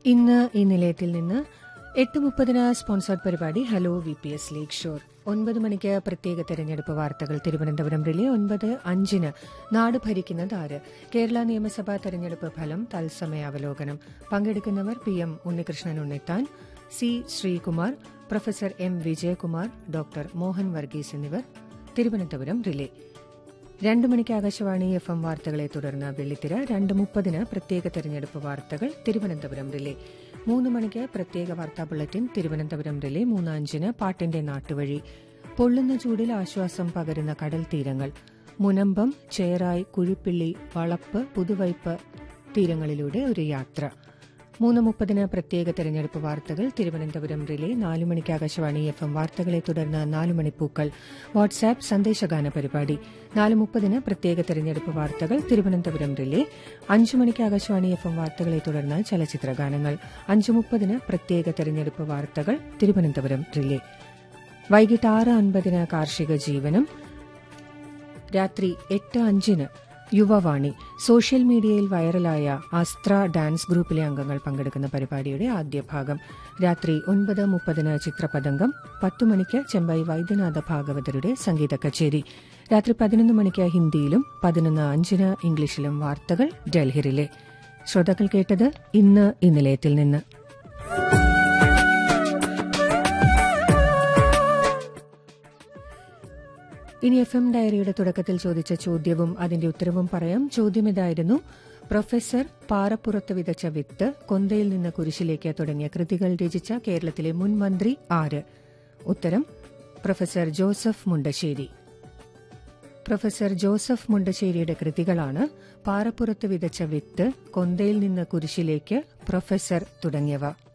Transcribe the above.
ഇന്ന് ഈ നിലയത്തിൽ നിന്ന് എട്ട് മുപ്പതിന് സ്പോൺസർഡ് പരിപാടി ഹലോ വി പി എസ് ലേക്ക് ഷോർ ഒൻപത് മണിക്ക് പ്രത്യേക തെരഞ്ഞെടുപ്പ് വാർത്തകൾ തിരുവനന്തപുരം റിലേ ഒൻപത് അഞ്ചിന് നാട് ഭരിക്കുന്നത് ആര് കേരള നിയമസഭാ തെരഞ്ഞെടുപ്പ് ഫലം തത്സമയ അവലോകനം പങ്കെടുക്കുന്നവർ P M Unnikrishnan Unnithan C Sreekumar professor M Vijayakumar doctor Mohan Varghese എന്നിവർ തിരുവനന്തപുരം റിലേ രണ്ടു മണിക്ക് ആകാശവാണി എഫ് എം വാർത്തകളെ തുടർന്ന് വെള്ളിത്തിര രണ്ട് മുപ്പതിന് പ്രത്യേക തെരഞ്ഞെടുപ്പ് വാർത്തകൾ തിരുവനന്തപുരം റിലേ മൂന്ന് മണിക്ക് പ്രത്യേക വാർത്താ ബുള്ളറ്റിൻ തിരുവനന്തപുരം റിലേ മൂന്ന് അഞ്ചിന് പാട്ടിന്റെ നാട്ടുവഴി പൊള്ളുന്ന ചൂടിൽ ആശ്വാസം പകരുന്ന കടൽ തീരങ്ങൾ മുനമ്പം ചേറായി കുഴിപ്പിള്ളി വളപ്പ് പുതുവൈപ്പ് തീരങ്ങളിലൂടെ ഒരു യാത്ര മൂന്ന് മുപ്പതിന് പ്രത്യേക തെരഞ്ഞെടുപ്പ് വാർത്തകൾ തിരുവനന്തപുരം റിലേ നാല് മണിക്ക് ആകാശവാണി എഫ് എം വാർത്തകളെ തുടർന്ന് നാല് മണിപ്പൂക്കൾ വാട്സാപ്പ് സന്ദേശഗാന പരിപാടി നാല് മുപ്പതിന് പ്രത്യേക തെരഞ്ഞെടുപ്പ് വാർത്തകൾ തിരുവനന്തപുരം റിലേ അഞ്ചു മണിക്ക് ആകാശവാണി എഫ് എം വാർത്തകളെ തുടർന്ന് ചലച്ചിത്ര ഗാനങ്ങൾ അഞ്ചു മുപ്പതിന് പ്രത്യേക തെരഞ്ഞെടുപ്പ് വാർത്തകൾ തിരുവനന്തപുരം റിലേ വൈകിട്ട് ആറ് അൻപതിന് കാർഷിക ജീവനം രാത്രി എട്ട് അഞ്ചിന് യുവവാണി സോഷ്യൽ മീഡിയയിൽ വൈറലായ അസ്ത്ര ഡാൻസ് ഗ്രൂപ്പിലെ അംഗങ്ങൾ പങ്കെടുക്കുന്ന പരിപാടിയുടെ ആദ്യ ഭാഗം രാത്രി ഒൻപത് മുപ്പതിന് ചിത്രപതംഗം പത്തു മണിക്ക് ചെമ്പൈ വൈദ്യനാഥ ഭാഗവതരുടെ സംഗീത കച്ചേരി രാത്രി പതിനൊന്ന് മണിക്ക് ഹിന്ദിയിലും പതിനൊന്ന് അഞ്ചിന് ഇംഗ്ലീഷിലും വാർത്തകൾ ഡൽഹിയിലെ ശ്രോതാക്കൾ കേട്ടത് ഇന്ന് ഈ നിലയത്തിൽ നിന്ന് ഇനി എഫ് എം ഡയറിയുടെ തുടക്കത്തിൽ ചോദിച്ച ചോദ്യവും അതിന്റെ ഉത്തരവും പറയാം ചോദ്യം ഇതായിരുന്നു പ്രൊഫസർ പാറപ്പുറത്ത് വിതച്ച വിത്ത് കൊന്തയിൽ നിന്ന് കുരിശിലേക്ക് തുടങ്ങിയ കൃതികൾ രചിച്ച കേരളത്തിലെ മുൻ മന്ത്രി ആര് ഉത്തരം പ്രൊഫസർ ജോസഫ് മുണ്ടശ്ശേരി പ്രൊഫസർ ജോസഫ് മുണ്ടശ്ശേരിയുടെ കൃതികളാണ് പാറപ്പുറത്ത് വിതച്ച വിത്ത് കൊന്തയിൽ നിന്ന് കുരിശിലേക്ക് പ്രൊഫസർ തുടങ്ങിയവ